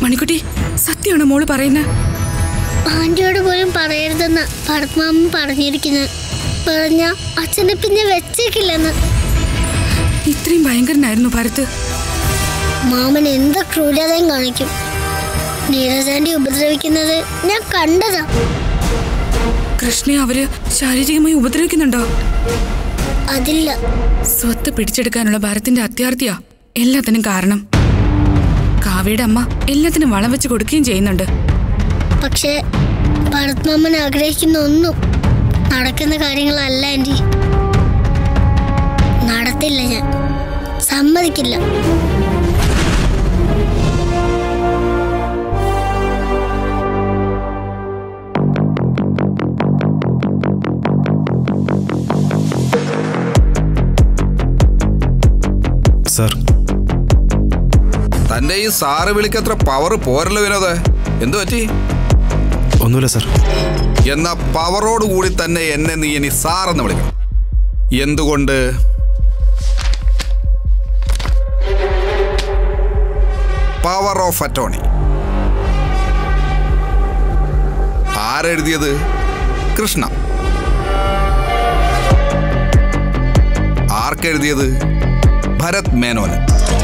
മണിക്കുട്ടി സത്യമാണോ മോള് പറയുന്നത് ആന്റിയോട് പോലും പറയരുതെന്ന് ഭരത്മാമൻ പറഞ്ഞിരിക്കുന്നത് പറഞ്ഞ അച്ഛനെ പിന്നെ വെച്ചേക്കില്ലെന്ന് ഇത്രയും ഭയങ്കരനായിരുന്നു ഭരത് മാമൻ എന്ത് ക്രൂരതയും കാണിക്കും നീരജാന്റി ഉപദ്രവിക്കുന്നത് ഞാൻ കണ്ടതാ കൃഷ്ണയെ അവര് ശാരീരികമായി ഉപദ്രവിക്കുന്നുണ്ടോ അതില്ല സ്വത്ത് പിടിച്ചെടുക്കാനുള്ള ഭരത്തിന്റെ അത്യാർത്ഥിയാ എല്ലാത്തിനും കാരണം കാവ്യയുടെ അമ്മ എല്ലാത്തിനും വളം വെച്ച് കൊടുക്കുകയും ചെയ്യുന്നുണ്ട് പക്ഷേ ഭരത്മാമൻ ആഗ്രഹിക്കുന്ന ഒന്നും നടക്കുന്ന കാര്യങ്ങളല്ല ആന്റി നടത്തില്ല ഞാൻ സമ്മതിക്കില്ല സാർ തന്റെ ഈ സാറ് വിളിക്കത്ര പവർ പോരല്ലോ വിനോദ് എന്തു പറ്റി ഒന്നുമില്ല സാർ എന്നാ പവറോട് കൂടി തന്നെ എന്നെ നീ ഇനി സാറെന്ന് വിളിക്കണം എന്തുകൊണ്ട് പവർ ഓഫ് അറ്റോണി ആരെഴുതിയത് കൃഷ്ണ ആർക്കെഴുതിയത് ഭരത് മേനോന്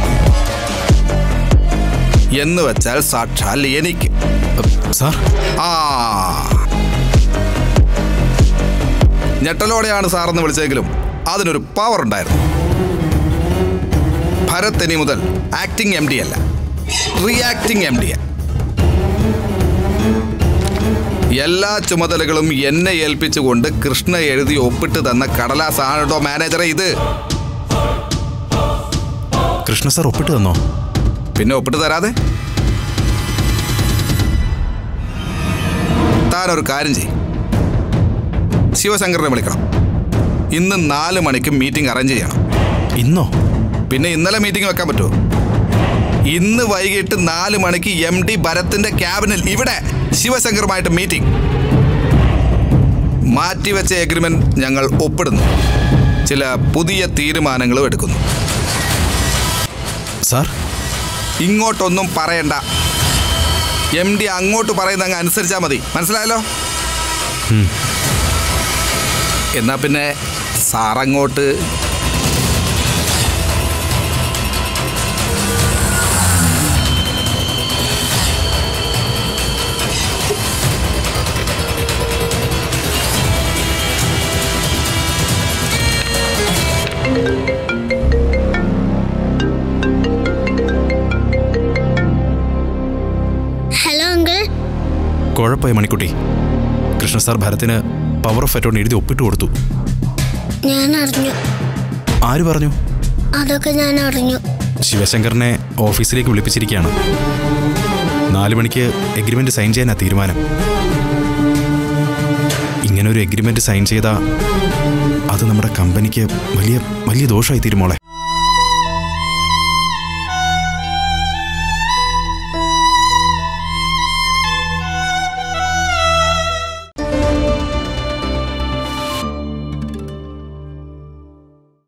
എന്ന് വെച്ചാൽ സാക്ഷാൽ എനിക്ക് സാർ ആ ഞെട്ടലോടെയാണ് സാറെന്ന് വിളിച്ചെങ്കിലും അതിനൊരു പവർ ഉണ്ടായിരുന്നു ഭരത് ഇനി മുതൽ ആക്ടിംഗ് എം ഡി അല്ല റിയാക്ടിംഗ് എം ഡി എല്ലാ ചുമതലകളും എന്നെ ഏൽപ്പിച്ചുകൊണ്ട് കൃഷ്ണ എഴുതി ഒപ്പിട്ട് തന്ന കടലാസാണ് കേട്ടോ മാനേജറെ ഇത് കൃഷ്ണ സാർ ഒപ്പിട്ട് തന്നോ പിന്നെ ഒപ്പിട്ട് തരാതെ താനൊരു കാര്യം ചെയ്യും ശിവശങ്കറിനെ വിളിക്കണം ഇന്ന് നാല് മണിക്ക് മീറ്റിംഗ് അറേഞ്ച് ചെയ്യണം ഇന്നോ പിന്നെ ഇന്നലെ മീറ്റിംഗ് വെക്കാൻ പറ്റുമോ ഇന്ന് വൈകിട്ട് നാല് മണിക്ക് എം ഡി ഭരത്തിന്റെ ക്യാബിനിൽ ഇവിടെ ശിവശങ്കറുമായിട്ട് മീറ്റിംഗ് മാറ്റിവെച്ച എഗ്രിമെന്റ് ഞങ്ങൾ ഒപ്പിടുന്നു ചില പുതിയ തീരുമാനങ്ങളും എടുക്കുന്നു സാർ ഇങ്ങോട്ടൊന്നും പറയണ്ട എം ഡി അങ്ങോട്ട് പറയുന്ന അങ്ങ് അനുസരിച്ചാൽ മതി മനസ്സിലായല്ലോ എന്നാ പിന്നെ സാറങ്ങോട്ട് ഹലോ അങ്കിൾ കുഴപ്പമായി മണിക്കുട്ടി കൃഷ്ണ സാർ ഭരത്തിന് പവർ ഓഫ് അറ്റോണി എഴുതി ഒപ്പിട്ട് കൊടുത്തു ഞാൻ അറിഞ്ഞു ആര് പറഞ്ഞു അതൊക്കെ ഞാൻ അറിഞ്ഞു ശിവശങ്കറിനെ ഓഫീസിലേക്ക് വിളിപ്പിച്ചിരിക്കുകയാണ് നാല് മണിക്ക് എഗ്രിമെന്റ് സൈൻ ചെയ്യാനാ തീരുമാനം ഇങ്ങനെ ഒരു എഗ്രിമെന്റ് സൈൻ ചെയ്താൽ അത് നമ്മുടെ കമ്പനിക്ക് വലിയ വലിയ ദോഷമായി തീരുമോളെ